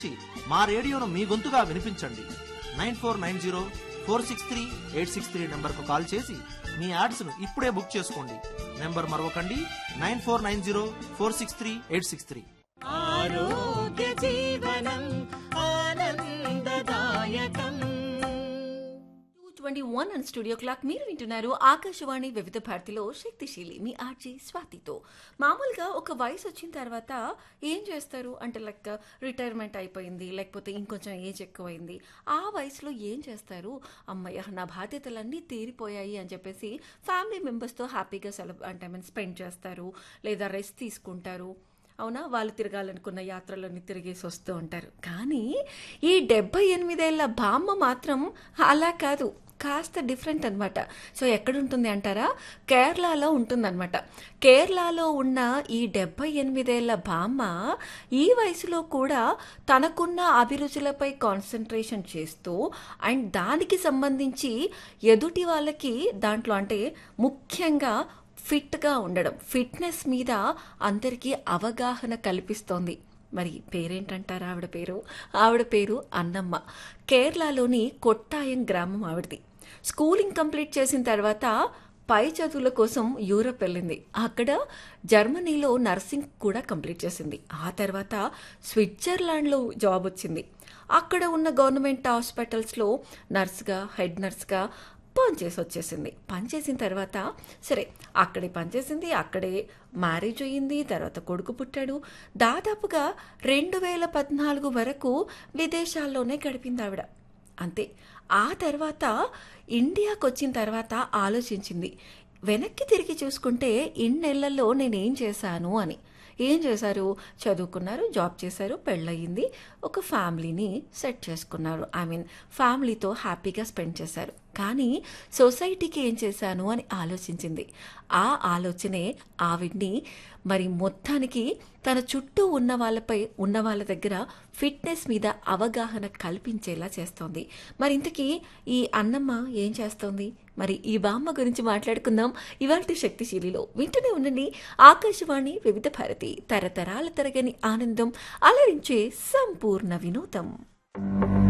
మా రేడియోను మీ గొంతుగా వినిపించండి nine four nine zero four six three eight six three నెంబర్కు కాల్ చేసి మీ యాడ్స్ను ఇప్పుడే బుక్ చేసుకోండి నెంబర్ మరొకండి nine four nine zero four six three eight six three ఆరోగ్య జీవనం ఆనందదాయకం twenty one and studio clock మీరు వింటున్నారు ఆకాశవాణి వివిధ భారతిలో శక్తిశీలి మీ ఆర్జీ స్వాతితో మామూలుగా ఒక వయసు వచ్చిన తర్వాత ఏం చేస్తారు అంటే లైక్ రిటైర్మెంట్ అయిపోయింది లేకపోతే ఇంకొంచెం ఏజ్ ఎక్కువైంది ఆ వయసులో ఏం చేస్తారు అమ్మయ్య నా బాధ్యతలన్నీ తీరిపోయాయి అని చెప్పేసి ఫ్యామిలీ మెంబర్స్తో హ్యాపీగా సెలబ్ అంటే ఐ మీన్ స్పెండ్ చేస్తారు లేదా రెస్ట్ తీసుకుంటారు అవునా వాళ్ళు తిరగాలనుకున్న యాత్రలన్నీ తిరిగేసి వస్తూ ఉంటారు కానీ ఈ డెబ్బై ఎనిమిదేళ్ల బామ్మ మాత్రం అలా కాదు కాస్త డిఫరెంట్ అనమాట సో ఎక్కడుంటుంది అంటారా కేరళలో ఉంటుందన్నమాట కేరళలో ఉన్న ఈ డెబ్బై ఎనిమిదేళ్ల బామ్మ ఈ వయసులో కూడా తనకున్న అభిరుచులపై కాన్సన్ట్రేషన్ చేస్తూ అండ్ దానికి సంబంధించి ఎదుటి వాళ్ళకి దాంట్లో అంటే ముఖ్యంగా ఫిట్గా ఉండడం ఫిట్నెస్ మీద అందరికీ అవగాహన కల్పిస్తోంది మరి పేరేంటంటారా ఆవిడ పేరు ఆవిడ పేరు అన్నమ్మ కేరళలోని కొట్టాయం గ్రామం ఆవిడది స్కూలింగ్ కంప్లీట్ చేసిన తర్వాత పై చదువుల కోసం యూరప్ వెళ్ళింది అక్కడ జర్మనీలో నర్సింగ్ కూడా కంప్లీట్ చేసింది ఆ తర్వాత స్విట్జర్లాండ్లో జాబ్ వచ్చింది అక్కడ ఉన్న గవర్నమెంట్ హాస్పిటల్స్లో నర్స్గా హెడ్ నర్స్గా పనిచేసి వచ్చేసింది పనిచేసిన తర్వాత సరే అక్కడే పనిచేసింది అక్కడే మ్యారేజ్ అయ్యింది తర్వాత కొడుకు పుట్టాడు దాదాపుగా రెండు వేల పద్నాలుగు వరకు విదేశాల్లోనే గడిపింది ఆవిడ అంతే ఆ తర్వాత ఇండియాకి వచ్చిన తర్వాత ఆలోచించింది వెనక్కి తిరిగి చూసుకుంటే ఇన్నేళ్లలో నేనేం చేశాను అని ఏం చేశారు చదువుకున్నారు జాబ్ చేశారు పెళ్ళయింది ఒక ఫ్యామిలీని సెట్ చేసుకున్నారు ఐ మీన్ ఫ్యామిలీతో హ్యాపీగా స్పెండ్ చేశారు కానీ సొసైటీకి ఏం చేశాను అని ఆలోచించింది ఆ ఆలోచనే ఆవిడ్ని మరి మొత్తానికి తన చుట్టూ ఉన్న వాళ్ళపై ఉన్న వాళ్ళ దగ్గర ఫిట్నెస్ మీద అవగాహన కల్పించేలా చేస్తోంది మరి ఇంతకీ ఈ అన్నమ్మ ఏం చేస్తోంది మరి ఈ బామ్మ గురించి మాట్లాడుకుందాం ఇవాళ శక్తిశీలిలో వింటూనే ఉండండి ఆకాశవాణి వివిధ భారతి తరతరాల తరగని ఆనందం అలరించే సంపూర్ణ వినోదం